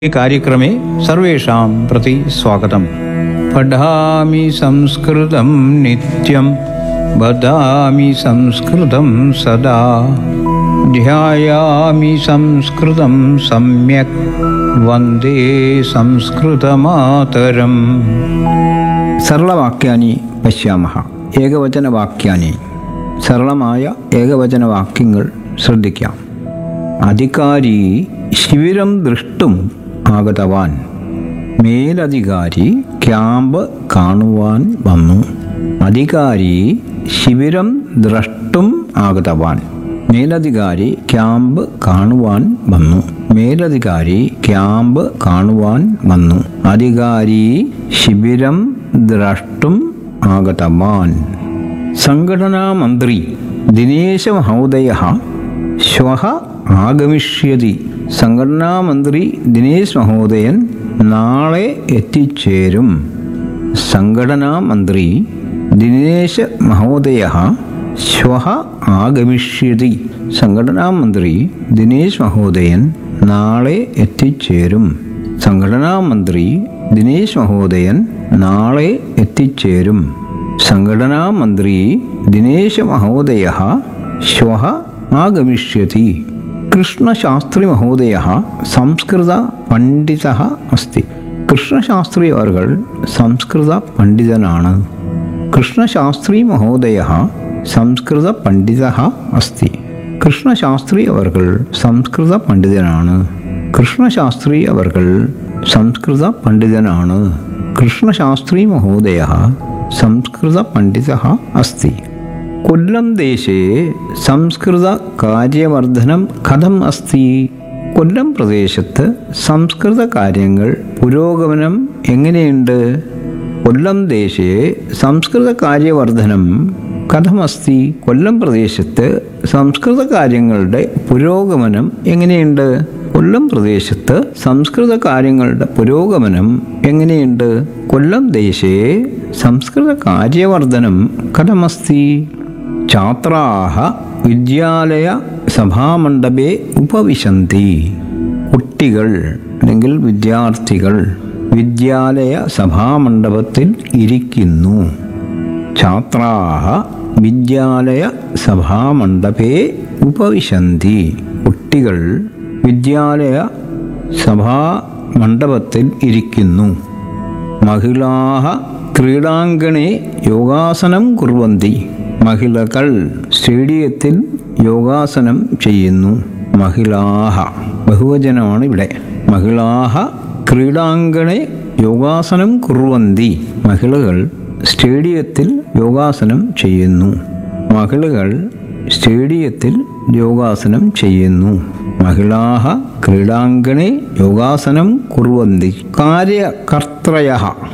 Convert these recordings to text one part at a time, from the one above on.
कार्यक्रमे सर्वेषां प्रति स्वागतम् पठामि संस्कृतं नित्यं वदामि संस्कृतं सदा ध्यायामि संस्कृतं सम्यक् वन्दे संस्कृतमातरम् സരളവാക്യാനി പശ്യാമഹ ഏകവചനവാക്യാനി സരളമായ ഏകവചനവാക്യങ്ങൾ ശ്രദ്ധിക്കാം അധികാരി ശിബിരം ദൃഷ്ടും ആഗതവാൻ മേലധികാരി ക്യാമ്പ് കാണുവാൻ വന്നു അധികാരി ശിബിരം ദ്രഷ്ടും ആഗതവാൻ മേലധികാരി ക്യാമ്പ് കാണുവാൻ വന്നു മേലധികാരി ക്യാമ്പ് കാണുവാൻ വന്നു അധികാരി ശിബിരം ദ്രഷ്ടും ആഗതവാൻ സംഘടനാമന്ത്രി ദിനേശമഹോദയ ശ്വः ആഗമിഷ്യതി സംഘടനാമന്ത്രി ദിനേശ് മഹോദയൻ നാളെ എത്തിച്ചേരും സംഘടനാമന്ത്രി ദിനേശ് മഹോദയ ശ്വः ആഗമിഷ്യതി സംഘടനാമന്ത്രി ദിനേശ് മഹോദയൻ നാളെ എത്തിച്ചേരും സംഘടനാമന്ത്രി ദിനേശ് മഹോദയൻ നാളെ എത്തിച്ചേരും സംഘടനാമന്ത്രി ദിനേശ് മഹോദയ ശ്വः ആഗമിഷ്യതി കൃഷ്ണശാസ്ത്രി മഹോദയ സംസ്കൃത പണ്ഡിത അസ്തി കൃഷ്ണശാസ്ത്രി അവർ സംസ്കൃത പണ്ഡിതനാണ് കൃഷ്ണശാസ്ത്രി മഹോദയ സംസ്കൃത പണ്ഡിത അസ്തി കൃഷ്ണശാസ്ത്രി അവർ സംസ്കൃത പണ്ഡിതനാണ് കൃഷ്ണശാസ്ത്രി അവർ സംസ്കൃത പണ്ഡിതനാണ് കൃഷ്ണശാസ്ത്രി മഹോദയ സംസ്കൃത പണ്ഡിത അസ്തി കൊല്ലം ദേശേ സംസ്കൃത കാര്യവർദ്ധനം കഥം അസ്തി കൊല്ലം പ്രദേശത്ത് സംസ്കൃത കാര്യങ്ങൾ പുരോഗമനം എങ്ങനെയുണ്ട് കൊല്ലം ദേശേ സംസ്കൃത കാര്യവർദ്ധനം കഥമസ്തി കൊല്ലം പ്രദേശത്ത് സംസ്കൃത കാര്യങ്ങളുടെ പുരോഗമനം എങ്ങനെയുണ്ട് കൊല്ലം പ്രദേശത്ത് സംസ്കൃത കാര്യങ്ങളുടെ പുരോഗമനം എങ്ങനെയുണ്ട് കൊല്ലം ദേശേ സംസ്കൃത കാര്യവർദ്ധനം കഥമസ്തി ഛാത്രാः വിദ്യാലയ സഭാമണ്ഡപേ ഉപവിശന്തി കുട്ടികൾ അല്ലെങ്കിൽ വിദ്യാർത്ഥികൾ വിദ്യാലയ സഭാമണ്ഡപത്തിൽ ഇരിക്കുന്നു ഛാത്രാः വിദ്യാലയ സഭാമണ്ഡപേ ഉപവിശന്തി കുട്ടികൾ വിദ്യാലയ സഭാമണ്ഡപത്തിൽ ഇരിക്കുന്നു മഹിളാः ക്രീഡാങ്കണേ യോഗാസനം കുർവന്തി മഹിളകൾ സ്റ്റേഡിയത്തിൽ യോഗാസനം ചെയ്യുന്നു മഹിളാഹ ബഹുവചനമാണ് ഇവിടെ മഹിളാഹ ക്രീഡാങ്കണെ യോഗാസനം കുർവന്തി മഹിളകൾ സ്റ്റേഡിയത്തിൽ യോഗാസനം ചെയ്യുന്നു മഹിളകൾ സ്റ്റേഡിയത്തിൽ യോഗാസനം ചെയ്യുന്നു മഹിളാഹ ക്രീഡാങ്കണെ യോഗാസനം കുർവന്തി കാര്യകർത്രയ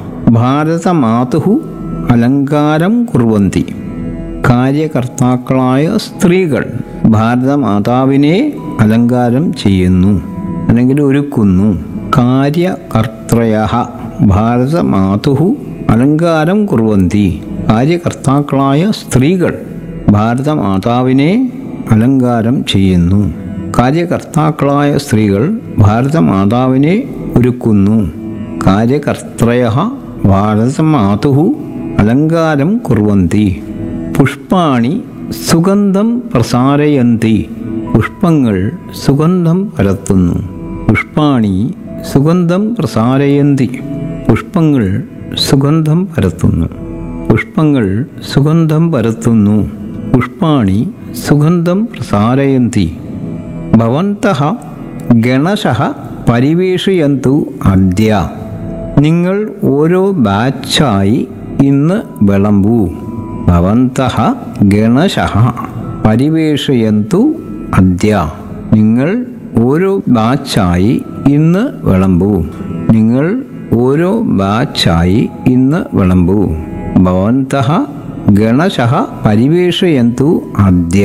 ഭാരതമാതു അലങ്കാരം കുർവന്തി കാര്യകർത്താക്കളായ സ്ത്രീകൾ ഭാരതമാതാവിനെ അലങ്കാരം ചെയ്യുന്നു അല്ലെങ്കിൽ ഒരുക്കുന്നു കാര്യകർത്രയ ഭാരതമാതു അലങ്കാരം കുർവന്തി കാര്യകർത്താക്കളായ സ്ത്രീകൾ ഭാരതമാതാവിനെ അലങ്കാരം ചെയ്യുന്നു കാര്യകർത്താക്കളായ സ്ത്രീകൾ ഭാരതമാതാവിനെ ഒരുക്കുന്നു കാര്യകർത്രയ ഭാരതമാതു അലങ്കാരം കുർവന്തി പുഷ്പാണി സുഗന്ധം പ്രസാരയന്തി പുഷ്പങ്ങൾ സുഗന്ധം പരത്തുന്നു പുഷ്പാണി സുഗന്ധം പ്രസാരയന്തി പുഷ്പങ്ങൾ സുഗന്ധം പരത്തുന്നു പുഷ്പങ്ങൾ സുഗന്ധം പരത്തുന്നു പുഷ്പാണി സുഗന്ധം പ്രസാരയന്തി ഭവന്തഃ ഗണശഃ പരിവേഷയന്തു അദ്യ നിങ്ങൾ ഓരോ ബാച്ചായി ഇന്ന് വിളമ്പൂ ഭവന്തഃ ഗണശഃ പരിവേഷയന്തു അദ്യ നിങ്ങൾ ഓരോ ബാച്ചായി ഇന്ന് വിളമ്പൂ നിങ്ങൾ ഓരോ ബാച്ചായി ഇന്ന് വിളമ്പൂ ഭവന്തഃ ഗണശഃ പരിവേഷയന്തു അദ്യ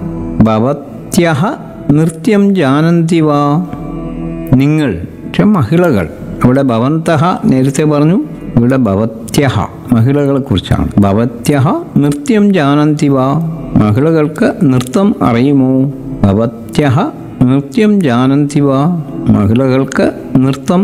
ഭവത്യഃ നൃത്യം ജാനന്തി വാ നിങ്ങൾ പക്ഷെ മഹിളകൾ അവിടെ ഭവന്തഃ നേരത്തെ പറഞ്ഞു ഇവിടെ ഭവത്യഹ മഹിളകളെ കുറിച്ചാണ് ഭവത്യഹ നൃത്യം ജാനന്തി വാ മഹിളകൾക്ക് നൃത്തം അറിയുമോ ഭവത്യഹ നൃത്യം ജാനന്തി വാ മഹിളകൾക്ക് നൃത്തം